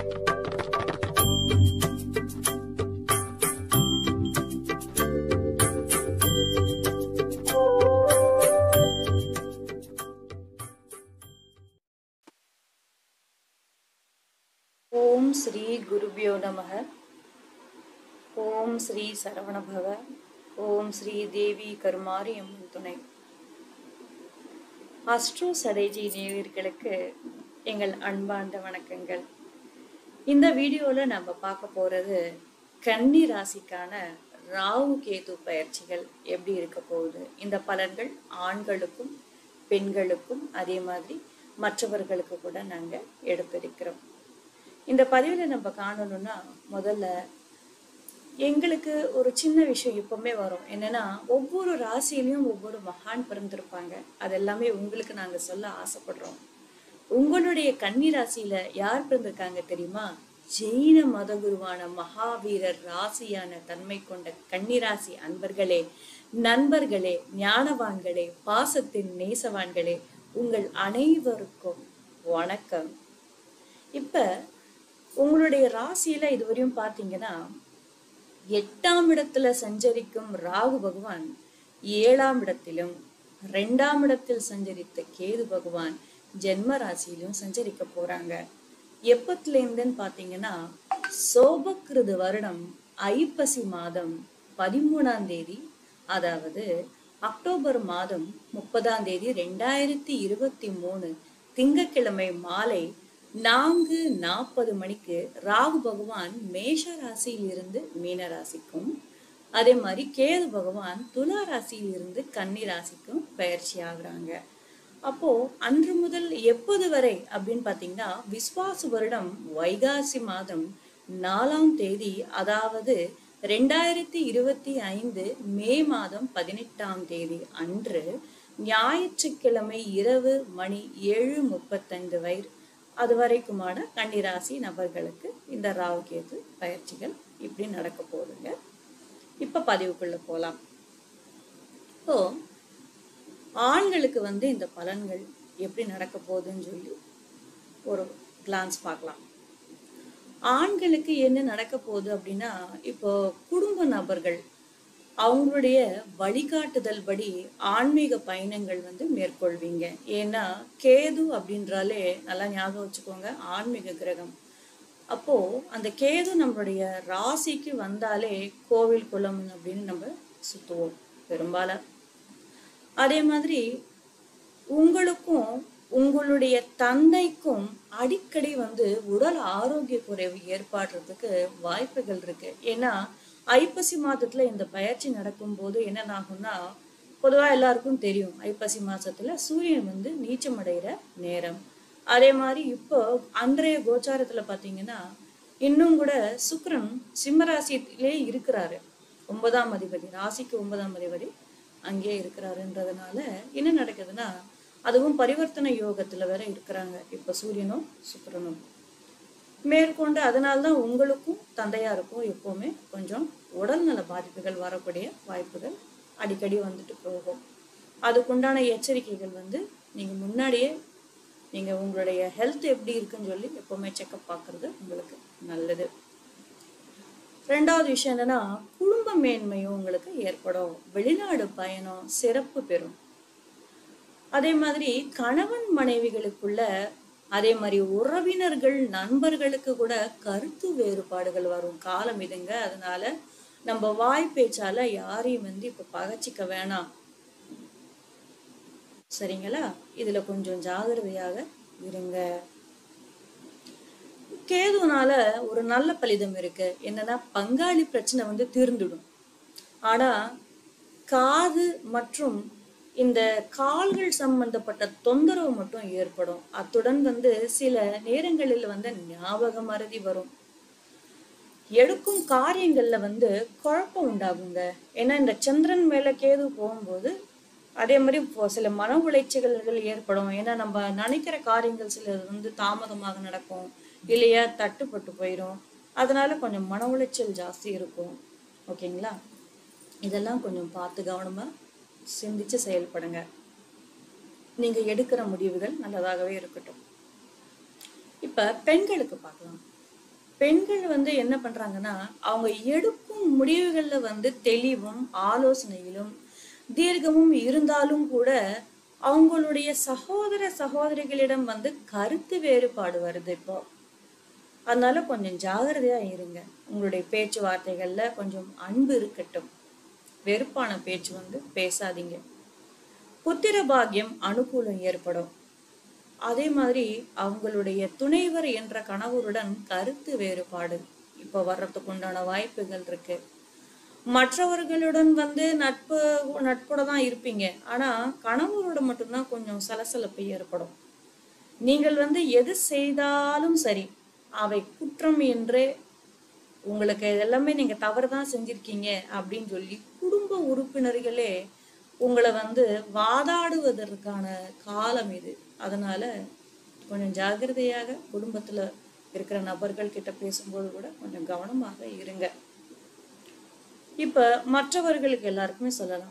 ஓம் ஸ்ரீ குருபியோ நமக ஓம் ஸ்ரீ சரவணபவ ஓம் ஸ்ரீ தேவி கருமாரி அம்மன் துணை அஸ்ட்ரோ சடேஜி நேயர்களுக்கு எங்கள் அன்பார்ந்த வணக்கங்கள் இந்த வீடியோவில் நம்ம பார்க்க போகிறது கன்னி ராசிக்கான ராகு கேது பயிற்சிகள் எப்படி இருக்க போகுது இந்த பலன்கள் ஆண்களுக்கும் பெண்களுக்கும் அதே மாதிரி மற்றவர்களுக்கு கூட நாங்கள் எடுத்திருக்கிறோம் இந்த பதிவில் நம்ம காணணும்னா முதல்ல எங்களுக்கு ஒரு சின்ன விஷயம் எப்பவுமே வரும் என்னன்னா ஒவ்வொரு ராசியிலையும் ஒவ்வொரு மகான் பிறந்திருப்பாங்க அது எல்லாமே உங்களுக்கு நாங்க சொல்ல ஆசைப்படுறோம் உங்களுடைய கன்னி ராசியில யார் பிறந்திருக்காங்க தெரியுமா ஜெயின மதகுருவான மகாவீரர் ராசியான தன்மை கொண்ட கன்னிராசி அன்பர்களே நண்பர்களே ஞானவான்களே பாசத்தின் நேசவான்களே உங்கள் அனைவருக்கும் வணக்கம் இப்ப உங்களுடைய ராசியில இதுவரையும் பாத்தீங்கன்னா எட்டாம் இடத்துல சஞ்சரிக்கும் ராகு பகவான் ஏழாம் இடத்திலும் ரெண்டாம் இடத்தில் சஞ்சரித்த கேது பகவான் ஜென்ம ராசியிலும் சஞ்சரிக்க போறாங்க எப்பத்துல இருந்துன்னு பாத்தீங்கன்னா சோபக்கிருது வருடம் ஐப்பசி மாதம் பதிமூணாம் தேதி அதாவது அக்டோபர் மாதம் முப்பதாம் தேதி ரெண்டாயிரத்தி இருபத்தி மூணு திங்கட்கிழமை மாலை நான்கு நாற்பது மணிக்கு ராகு பகவான் மேஷ ராசியில் இருந்து மீன ராசிக்கும் அதே மாதிரி கேது பகவான் துலா ராசியில் இருந்து கன்னி ராசிக்கும் பயிற்சி ஆகுறாங்க அப்போ அன்று முதல் எப்போது வரை அப்படின்னு பாத்தீங்கன்னா விஸ்வாசு வருடம் வைகாசி மாதம் நாலாம் தேதி அதாவது ரெண்டாயிரத்தி இருபத்தி ஐந்து மே மாதம் பதினெட்டாம் தேதி அன்று ஞாயிற்றுக்கிழமை இரவு மணி ஏழு முப்பத்தைந்து வயிறு அது வரைக்குமான கன்னிராசி நபர்களுக்கு இந்த ராகு கேது பயிற்சிகள் இப்படி நடக்க போகுதுங்க இப்ப பதிவுக்குள்ள போலாம் இப்போ ஆண்களுக்கு வந்து இந்த பலன்கள் எப்படி நடக்க போகுதுன்னு சொல்லி ஒரு கிளான்ஸ் பார்க்கலாம் ஆண்களுக்கு என்ன நடக்க போகுது அப்படின்னா இப்போ குடும்ப நபர்கள் அவங்களுடைய வழிகாட்டுதல் படி ஆன்மீக பயணங்கள் வந்து மேற்கொள்வீங்க ஏன்னா கேது அப்படின்றாலே நல்லா ஞாபகம் வச்சுக்கோங்க ஆன்மீக கிரகம் அப்போ அந்த கேது நம்மளுடைய ராசிக்கு வந்தாலே கோவில் குளம் அப்படின்னு நம்ம சுத்துவோம் பெரும்பாலும் அதே மாதிரி உங்களுக்கும் உங்களுடைய தந்தைக்கும் அடிக்கடி வந்து உடல் ஆரோக்கிய குறைவு ஏற்படுறதுக்கு வாய்ப்புகள் இருக்கு ஏன்னா ஐப்பசி மாதத்துல இந்த பயிற்சி நடக்கும்போது என்ன ஆகும்னா பொதுவா எல்லாருக்கும் தெரியும் ஐப்பசி மாசத்துல சூரியன் வந்து நீச்சம் அடைகிற நேரம் அதே மாதிரி இப்போ அன்றைய கோச்சாரத்துல பாத்தீங்கன்னா இன்னும் கூட சுக்கிரன் சிம்மராசியிலே இருக்கிறாரு ஒன்பதாம் அதிபதி ராசிக்கு ஒன்பதாம் அதிபதி அங்கேயே இருக்கிறாருன்றதுனால என்ன நடக்குதுன்னா அதுவும் பரிவர்த்தனை யோகத்துல வேற இருக்கிறாங்க இப்ப சூரியனும் சுக்கிரனும் மேற்கொண்டு அதனால்தான் உங்களுக்கும் தந்தையாருக்கும் எப்பவுமே கொஞ்சம் உடல்நல பாதிப்புகள் வரக்கூடிய வாய்ப்புகள் அடிக்கடி வந்துட்டு போகும் அதுக்குண்டான எச்சரிக்கைகள் வந்து நீங்க முன்னாடியே நீங்க உங்களுடைய ஹெல்த் எப்படி இருக்குன்னு சொல்லி எப்பவுமே செக்அப் பார்க்கறது உங்களுக்கு நல்லது ரெண்டாவது விஷயம் என்னன்னா குடும்ப மேன்மையும் உங்களுக்கு ஏற்படும் வெளிநாடு பயணம் சிறப்பு பெறும் அதே மாதிரி கணவன் மனைவிகளுக்குள்ள அதே மாதிரி உறவினர்கள் நண்பர்களுக்கு கூட கருத்து வேறுபாடுகள் வரும் காலம் இதுங்க அதனால நம்ம வாய் பேச்சால யாரையும் வந்து இப்ப பகச்சிக்க வேணாம் சரிங்களா இதுல கொஞ்சம் ஜாகிரதையாக இருங்க கேதுனால ஒரு நல்ல பலிதம் இருக்கு என்னன்னா பங்காளி பிரச்சனை வந்து தீர்ந்துடும் ஆனா காது மற்றும் இந்த கால்கள் சம்பந்தப்பட்ட தொந்தரவு மட்டும் ஏற்படும் அத்துடன் வந்து சில நேரங்களில் வந்து ஞாபக மறதி வரும் எடுக்கும் காரியங்கள்ல வந்து குழப்பம் உண்டாகுங்க ஏன்னா இந்த சந்திரன் மேல கேது போகும்போது அதே மாதிரி இப்போ சில மன உளைச்சல்கள் ஏற்படும் ஏன்னா நம்ம நினைக்கிற காரியங்கள் சில வந்து தாமதமாக நடக்கும் இல்லையா தட்டுப்பட்டு போயிடும் அதனால கொஞ்சம் மன உளைச்சல் ஜாஸ்தி இருக்கும் ஓகேங்களா இதெல்லாம் கொஞ்சம் பார்த்து கவனமா சிந்திச்சு செயல்படுங்க நீங்க எடுக்கிற முடிவுகள் நல்லதாகவே இருக்கட்டும் இப்ப பெண்களுக்கு பார்க்கலாம் பெண்கள் வந்து என்ன பண்றாங்கன்னா அவங்க எடுக்கும் முடிவுகள்ல வந்து தெளிவும் ஆலோசனையிலும் தீர்க்கமும் இருந்தாலும் கூட அவங்களுடைய சகோதர சகோதரிகளிடம் வந்து கருத்து வேறுபாடு வருது இப்போ அதனால கொஞ்சம் ஜாகிரதையா இருங்க உங்களுடைய பேச்சுவார்த்தைகள்ல கொஞ்சம் அன்பு இருக்கட்டும் வெறுப்பான பேச்சு வந்து பேசாதீங்க புத்திர பாக்கியம் அனுகூலம் ஏற்படும் அதே மாதிரி அவங்களுடைய துணைவர் என்ற கணவருடன் கருத்து வேறுபாடு இப்போ வர்றதுக்கு உண்டான வாய்ப்புகள் இருக்கு மற்றவர்களுடன் வந்து நட்பு நட்போட தான் இருப்பீங்க ஆனா கணவரோட மட்டும்தான் கொஞ்சம் சலசலப்பு ஏற்படும் நீங்கள் வந்து எது செய்தாலும் சரி அவை குற்றம் என்று உங்களுக்கு எல்லாமே நீங்க தவறு தான் செஞ்சிருக்கீங்க அப்படின்னு சொல்லி குடும்ப உறுப்பினர்களே உங்களை வந்து வாதாடுவதற்கான காலம் இது அதனால கொஞ்சம் ஜாகிரதையாக குடும்பத்துல இருக்கிற நபர்கள் கிட்ட பேசும்போது கூட கொஞ்சம் கவனமாக இருங்க இப்ப மற்றவர்களுக்கு எல்லாருக்குமே சொல்லலாம்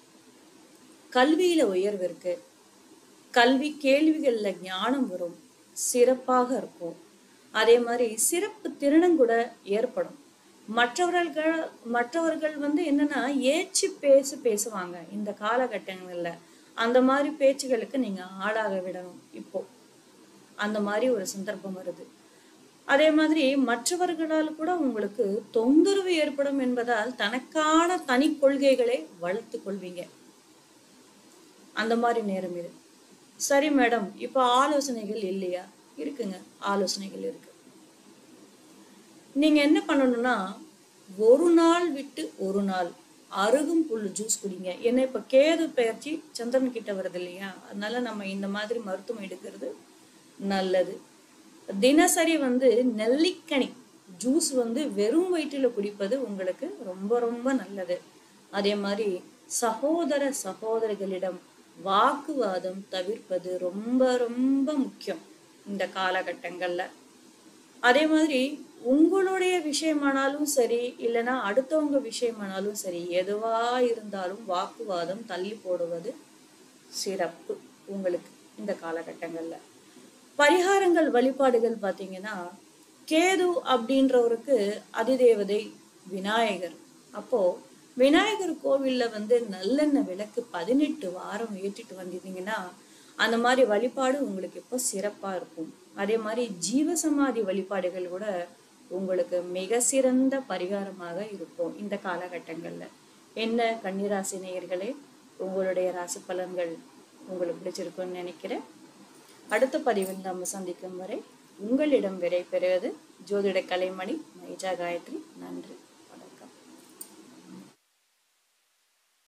கல்வியில உயர்வு இருக்கு கல்வி கேள்விகள்ல ஞானம் வரும் சிறப்பாக இருக்கும் அதே மாதிரி சிறப்பு திறனும் கூட ஏற்படும் மற்றவர்கள் மற்றவர்கள் வந்து என்னன்னா ஏச்சு பேசு பேசுவாங்க இந்த காலகட்டங்கள்ல அந்த மாதிரி பேச்சுகளுக்கு நீங்க ஆளாக விடணும் இப்போ அந்த மாதிரி ஒரு சந்தர்ப்பம் வருது அதே மாதிரி மற்றவர்களால் கூட உங்களுக்கு தொந்தரவு ஏற்படும் என்பதால் தனக்கான தனி கொள்கைகளை வளர்த்து கொள்வீங்க அந்த மாதிரி நேரம் இது சரி மேடம் இப்போ ஆலோசனைகள் இல்லையா இருக்குங்க ஆலோசனைகள் இருக்கு நீங்க என்ன பண்ணணும்னா ஒரு நாள் விட்டு ஒரு நாள் அருகும் புல் ஜூஸ் குடிங்க ஏன்னா இப்ப கேது பயிற்சி சந்திரன் கிட்ட வருது இல்லையா அதனால நம்ம இந்த மாதிரி மருத்துவம் எடுக்கிறது நல்லது தினசரி வந்து நெல்லிக்கனி ஜூஸ் வந்து வெறும் வயிற்றுல குடிப்பது உங்களுக்கு ரொம்ப ரொம்ப நல்லது அதே மாதிரி சகோதர சகோதரிகளிடம் வாக்குவாதம் தவிர்ப்பது ரொம்ப ரொம்ப முக்கியம் இந்த காலகட்டங்கள்ல அதே மாதிரி உங்களுடைய விஷயமானாலும் சரி இல்லைன்னா அடுத்தவங்க விஷயமானாலும் சரி எதுவா இருந்தாலும் வாக்குவாதம் தள்ளி போடுவது சிறப்பு உங்களுக்கு இந்த காலகட்டங்கள்ல பரிகாரங்கள் வழிபாடுகள் பார்த்தீங்கன்னா கேது அப்படின்றவருக்கு அதிதேவதை விநாயகர் அப்போ விநாயகர் கோவில்ல வந்து நல்லெண்ணெய் விளக்கு பதினெட்டு வாரம் ஏற்றிட்டு வந்திருந்தீங்கன்னா அந்த மாதிரி வழிபாடு உங்களுக்கு இப்போ சிறப்பா இருக்கும் அதே மாதிரி ஜீவசமாதி வழிபாடுகள் கூட உங்களுக்கு மிக சிறந்த பரிகாரமாக இருக்கும் இந்த காலகட்டங்கள்ல என்ன கன்னிராசி நேயர்களே உங்களுடைய ராசி பலன்கள் உங்களுக்கு பிடிச்சிருக்கும்னு நினைக்கிறேன் அடுத்த பதிவில் நம்ம சந்திக்கும் வரை உங்களிடம் விடை பெறுவது ஜோதிட கலைமணி மைஜா காயத்ரி